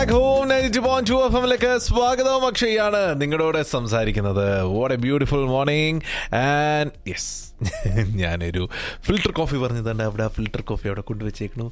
Home ninety point two F എമ്മിലേക്ക് സ്വാഗതം അക്ഷയാണ് നിങ്ങളോട് സംസാരിക്കുന്നത് what a beautiful morning and yes ഞാനൊരു ഫിൽട്ടർ കോഫി പറഞ്ഞതുണ്ട് അവിടെ ആ ഫിൽട്ടർ കോഫി അവിടെ കൊണ്ടുവച്ചേക്കണു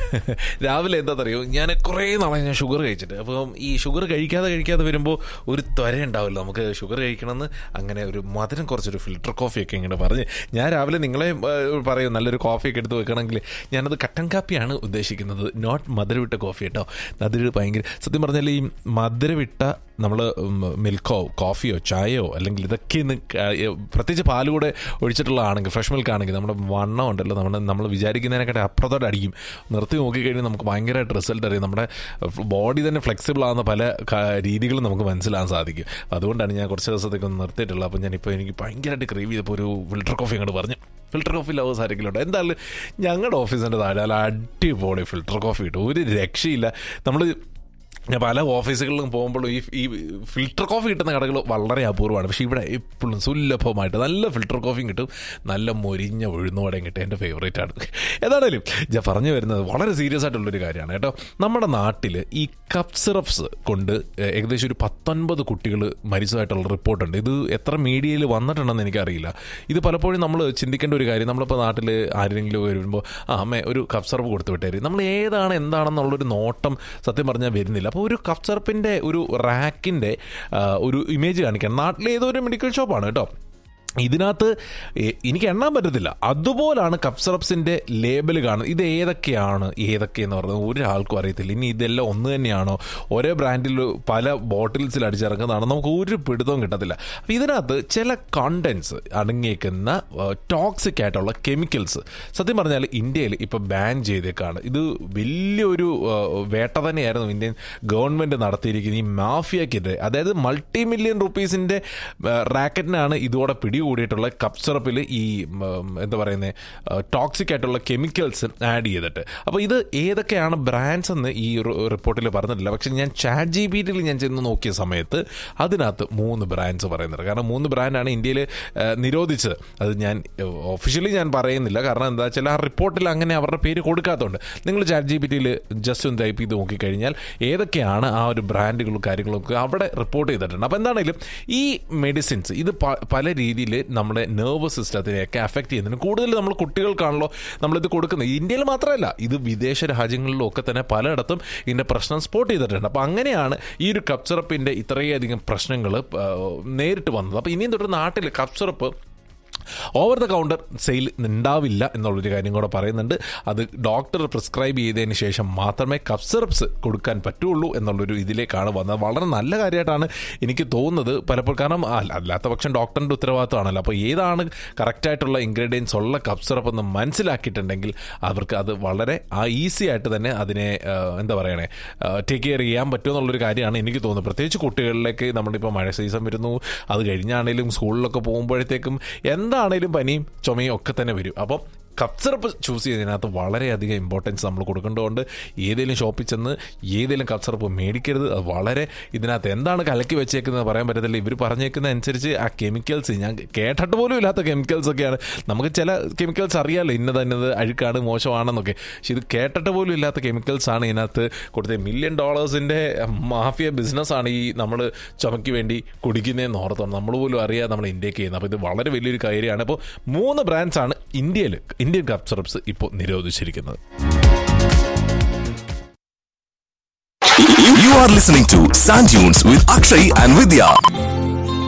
രാവിലെ എന്താണെന്നറിയോ ഞാൻ കുറേ നാളെ ഞാൻ ഷുഗർ കഴിച്ചിട്ട് അപ്പം ഈ ഷുഗർ കഴിക്കാതെ കഴിക്കാതെ വരുമ്പോൾ ഒരു ത്വര ഉണ്ടാവില്ല നമുക്ക് ഷുഗർ കഴിക്കണമെന്ന് അങ്ങനെ ഒരു മധുരം കുറച്ചൊരു ഫിൽട്ടർ കോഫിയൊക്കെ ഇങ്ങനെ പറഞ്ഞ് ഞാൻ രാവിലെ നിങ്ങളെ ഏഹ്, പറയും നല്ലൊരു കോഫിയൊക്കെ എടുത്ത് വെക്കണമെങ്കിൽ ഞാനത് കട്ടൻ കാപ്പിയാണ് ഉദ്ദേശിക്കുന്നത് നോട്ട് മധുരവിട്ട കോഫി കേട്ടോ അതൊരു ഭയങ്കര സത്യം പറഞ്ഞാൽ ഈ മധുരവിട്ട നമ്മൾ മിൽക്കോ കോഫിയോ ചായയോ അല്ലെങ്കിൽ ഇതൊക്കെ ഇന്ന് ക- ഏഹ്, പ്രത്യേകിച്ച് പാല് കൂടെ ഒഴിച്ചിട്ടുള്ളതാണെങ്കിൽ ഫ്രഷ് മിൽക്ക് ആണെങ്കിൽ നമ്മുടെ വണ്ണം ഉണ്ടല്ലോ നമ്മൾ നമ്മൾ വിചാരിക്കുന്നതിനെക്കാട്ടി അപ്പുറത്തോട്ട് അടിക്കും നിർത്തി നോക്കിക്കഴിഞ്ഞാൽ നമുക്ക് ഭയങ്കരമായിട്ട് റിസൾട്ട് അറിയാം നമ്മുടെ ബോഡി തന്നെ ഫ്ലെക്സിബിൾ ആകുന്ന പല ക- രീതികളും നമുക്ക് മനസ്സിലാകാൻ സാധിക്കും അതുകൊണ്ടാണ് ഞാൻ കുറച്ച് ദിവസത്തേക്ക് ഒന്ന് നിർത്തിയിട്ടുള്ളത് അപ്പോൾ ഞാനിപ്പോൾ എനിക്ക് ഭയങ്കരമായിട്ട് ക്രീവ് ചെയ്തപ്പോൾ ഒരു ഫിൽട്ടർ കോഫി അങ്ങോട്ട് പറഞ്ഞു ഫിൽട്ടർ കോഫി ലവേഴ്സ് ആരെങ്കിലും ഉണ്ട് എന്തായാലും ഞങ്ങളുടെ ഓഫീസിൻ്റെ താഴെ നല്ല അടിപൊളി ഫിൽട്ടർ കോഫി കിട്ടും ഒരു രക്ഷയില്ല നമ്മൾ ഞാൻ പല ഓഫീസുകളിലും പോകുമ്പോഴും ഈ ഈ ഫിൽട്ടർ കോഫി കിട്ടുന്ന കടകൾ വളരെ അപൂർവമാണ് പക്ഷേ ഇവിടെ എപ്പോഴും സുലഭമായിട്ട് നല്ല ഫിൽട്ടർ കോഫിയും കിട്ടും നല്ല മൊരിഞ്ഞ ഉഴുന്നുവടയും കിട്ടും എൻ്റെ ഫേവറേറ്റ് ആണ് ഏതാണേലും ഞാൻ പറഞ്ഞു വരുന്നത് വളരെ സീരിയസ് ആയിട്ടുള്ളൊരു കാര്യമാണ് കേട്ടോ നമ്മുടെ നാട്ടിൽ ഈ കപ്പ് സിറപ്സ് കൊണ്ട് ഏകദേശം ഒരു പത്തൊൻപത് കുട്ടികൾ മരിച്ചതായിട്ടുള്ള റിപ്പോർട്ടുണ്ട് ഇത് എത്ര മീഡിയയിൽ വന്നിട്ടുണ്ടെന്ന് എനിക്കറിയില്ല ഇത് പലപ്പോഴും നമ്മൾ ചിന്തിക്കേണ്ട ഒരു കാര്യം നമ്മളിപ്പോൾ നാട്ടിൽ ആരെങ്കിലും വരുമ്പോൾ ആ അമ്മേ ഒരു കപ്പ് സിറപ്പ് കൊടുത്തു വിട്ടേര് നമ്മൾ ഏതാണ് എന്താണെന്നുള്ളൊരു നോട്ടം സത്യം പറഞ്ഞാൽ വരുന്നില്ല അപ്പോൾ ഒരു കപ്പ് സിറപ്പിൻ്റെ ഒരു റാക്കിൻ്റെ ഒരു ഇമേജ് കാണിക്കാം നാട്ടിലെ ഏതോ ഒരു മെഡിക്കൽ ഷോപ്പാണ് കേട്ടോ ഇതിനകത്ത് എ- എനിക്ക് എണ്ണാൻ പറ്റത്തില്ല അതുപോലാണ് കപ്പ് സിറപ്സിൻ്റെ ലേബൽ കാണുന്നത് ഇത് ഏതൊക്കെയാണ് ഏതൊക്കെയെന്ന് പറയുന്നത് ഒരാൾക്കും അറിയത്തില്ല ഇനി ഇതെല്ലാം ഒന്ന് തന്നെയാണോ ഒരേ ബ്രാൻഡിൽ പല ബോട്ടിൽസിൽ അടിച്ചിറങ്ങുന്നതാണ് നമുക്ക് ഒരു പിടുത്തവും കിട്ടത്തില്ല അപ്പോൾ ഇതിനകത്ത് ചില കണ്ടൻസ് അടങ്ങിയേക്കുന്ന ടോക്സിക് ആയിട്ടുള്ള കെമിക്കൽസ് സത്യം പറഞ്ഞാൽ ഇന്ത്യയിൽ ഇപ്പോൾ ബാൻ ചെയ്തേക്കാണ് ഇത് വലിയൊരു ആ, വേട്ട തന്നെയായിരുന്നു ഇന്ത്യൻ ഗവൺമെൻറ് നടത്തിയിരിക്കുന്നത് ഈ മാഫിയക്കെതിരെ അതായത് മൾട്ടി മില്യൺ റുപ്പീസിൻ്റെ റാക്കറ്റിനാണ് ഇതോടെ പിടികൂടിയിട്ടുള്ള കപ്പ് സിറപ്പിൽ ഈ ഉം, എന്താ പറയുന്നത് ടോക്സിക് ആയിട്ടുള്ള കെമിക്കൽസ് ആഡ് ചെയ്തിട്ട് അപ്പോൾ ഇത് ഏതൊക്കെയാണ് ബ്രാൻഡ്സ് എന്ന് ഈ റിപ്പോർട്ടിൽ പറഞ്ഞിട്ടില്ല പക്ഷെ ഞാൻ ചാറ്റ് ജി ബി ടിയിൽ ഞാൻ ചെന്ന് നോക്കിയ സമയത്ത് അതിനകത്ത് മൂന്ന് ബ്രാൻഡ്സ് പറയുന്നുണ്ട് കാരണം മൂന്ന് ബ്രാൻഡാണ് ഇന്ത്യയിൽ നിരോധിച്ചത് അത് ഞാൻ ഒഫീഷ്യലി ഞാൻ പറയുന്നില്ല കാരണം എന്താ വെച്ചാൽ ആ റിപ്പോർട്ടിൽ അങ്ങനെ അവരുടെ പേര് കൊടുക്കാത്തതുകൊണ്ട് നിങ്ങൾ ചാറ്റ് ജി ബി ടിയിൽ ജസ്റ്റ് ഒന്ന് ടൈപ്പ് ചെയ്ത് നോക്കിക്കഴിഞ്ഞാൽ ഏതൊക്കെയാണ് ആ ഒരു ബ്രാൻഡുകളും കാര്യങ്ങളും ഒക്കെ അവിടെ റിപ്പോർട്ട് ചെയ്തിട്ടുണ്ട് അപ്പോൾ എന്താണെങ്കിലും ഈ മെഡിസിൻസ് ഇത് പ- പല രീതിയിൽ നമ്മുടെ നെർവസ് സിസ്റ്റത്തിനെയൊക്കെ അഫക്റ്റ് ചെയ്യുന്നുണ്ട് കൂടുതൽ നമ്മൾ കുട്ടികൾക്കാണല്ലോ നമ്മളിത് കൊടുക്കുന്നത് ഇന്ത്യയിൽ മാത്രമല്ല ഇത് വിദേശ രാജ്യങ്ങളിലും ഒക്കെ തന്നെ പലയിടത്തും ഇതിൻ്റെ പ്രശ്നം സ്പോട്ട് ചെയ്തിട്ടുണ്ട് അപ്പോൾ അങ്ങനെയാണ് ഈ ഒരു കപ്പ് സിറപ്പിൻ്റെ ഇത്രയധികം പ്രശ്നങ്ങൾ നേരിട്ട് വന്നത് അപ്പോൾ ഇനിയും തൊട്ട് നാട്ടിൽ cough syrup over the counter sale ഉണ്ടാവില്ല എന്നുള്ളൊരു കാര്യം കൂടെ പറയുന്നുണ്ട് അത് ഡോക്ടർ പ്രിസ്ക്രൈബ് ചെയ്തതിന് ശേഷം മാത്രമേ കഫ് സിറപ്സ് കൊടുക്കാൻ പറ്റുള്ളൂ എന്നുള്ളൊരു ഇതിലേക്കാണ് വന്നത് വളരെ നല്ല കാര്യമായിട്ടാണ് എനിക്ക് തോന്നുന്നത് പലപ്പോഴും കാരണം അല്ല- അല്ലാത്ത പക്ഷം ഡോക്ടറിൻ്റെ ഉത്തരവാദിത്തമാണല്ലോ അപ്പോൾ ഏതാണ് കറക്റ്റായിട്ടുള്ള ഇൻഗ്രീഡിയൻസ് ഉള്ള കഫ് സിറപ്പ് എന്ന് മനസ്സിലാക്കിയിട്ടുണ്ടെങ്കിൽ അവർക്ക് അത് വളരെ ആ ഈസി ആയിട്ട് തന്നെ അതിനെ ആ, എന്താ പറയണേ ടേക്ക് കെയർ ചെയ്യാൻ പറ്റുമെന്നുള്ളൊരു കാര്യമാണ് എനിക്ക് തോന്നുന്നത് പ്രത്യേകിച്ച് കുട്ടികളിലേക്ക് നമ്മളിപ്പോൾ മഴ സീസൺ വരുന്നു അത് കഴിഞ്ഞാണേലും സ്കൂളിലൊക്കെ പോകുമ്പോഴത്തേക്കും എന്താണേലും പനിയും ചുമയും ഒക്കെ തന്നെ വരും അപ്പം കപ്പ് സിറപ്പ് ചൂസ് ചെയ്യുന്നതിനകത്ത് വളരെയധികം ഇമ്പോർട്ടൻസ് നമ്മൾ കൊടുക്കേണ്ടതുകൊണ്ട് ഏതെങ്കിലും ഷോപ്പിൽ ചെന്ന് ഏതെങ്കിലും കപ്പ് സിറപ്പ് മേടിക്കരുത് അത് വളരെ ഇതിനകത്ത് എന്താണ് കലക്കി വെച്ചേക്കുന്നത് പറയാൻ പറ്റത്തില്ല ഇവർ പറഞ്ഞേക്കുന്ന അനുസരിച്ച് ആ കെമിക്കൽസ് ഞാൻ കേട്ടിട്ട് പോലും ഇല്ലാത്ത കെമിക്കൽസ് ഒക്കെയാണ് നമുക്ക് ചില കെമിക്കൽസ് അറിയാമല്ലോ ഇന്നത് ഇന്നത് അഴുക്കാണ് മോശമാണെന്നൊക്കെ പക്ഷെ ഇത് കേട്ടിട്ട് പോലും ഇല്ലാത്ത കെമിക്കൽസ് ആണ് ഇതിനകത്ത് കൊടുത്തത് മില്യൺ ഡോളേഴ്സിൻ്റെ മാഫിയ ബിസിനസ്സാണ് ഈ നമ്മൾ ചുമയ്ക്ക് വേണ്ടി കുടിക്കുന്നതെന്ന് ഓർത്തോണം നമ്മൾ പോലും അറിയാതെ നമ്മൾ ഇന്ത്യക്ക് ചെയ്യുന്നത് അപ്പോൾ ഇത് വളരെ വലിയൊരു കാര്യമാണ് അപ്പോൾ മൂന്ന് ബ്രാൻഡ്സ് ആണ് ഇന്ത്യയിൽ ഇന്ത്യൻ കപ്പ് സിറപ്സ് ഇപ്പോൾ നിരോധിച്ചിരിക്കുന്നത് You are listening to Sand Dunes with Akshay and Vidya.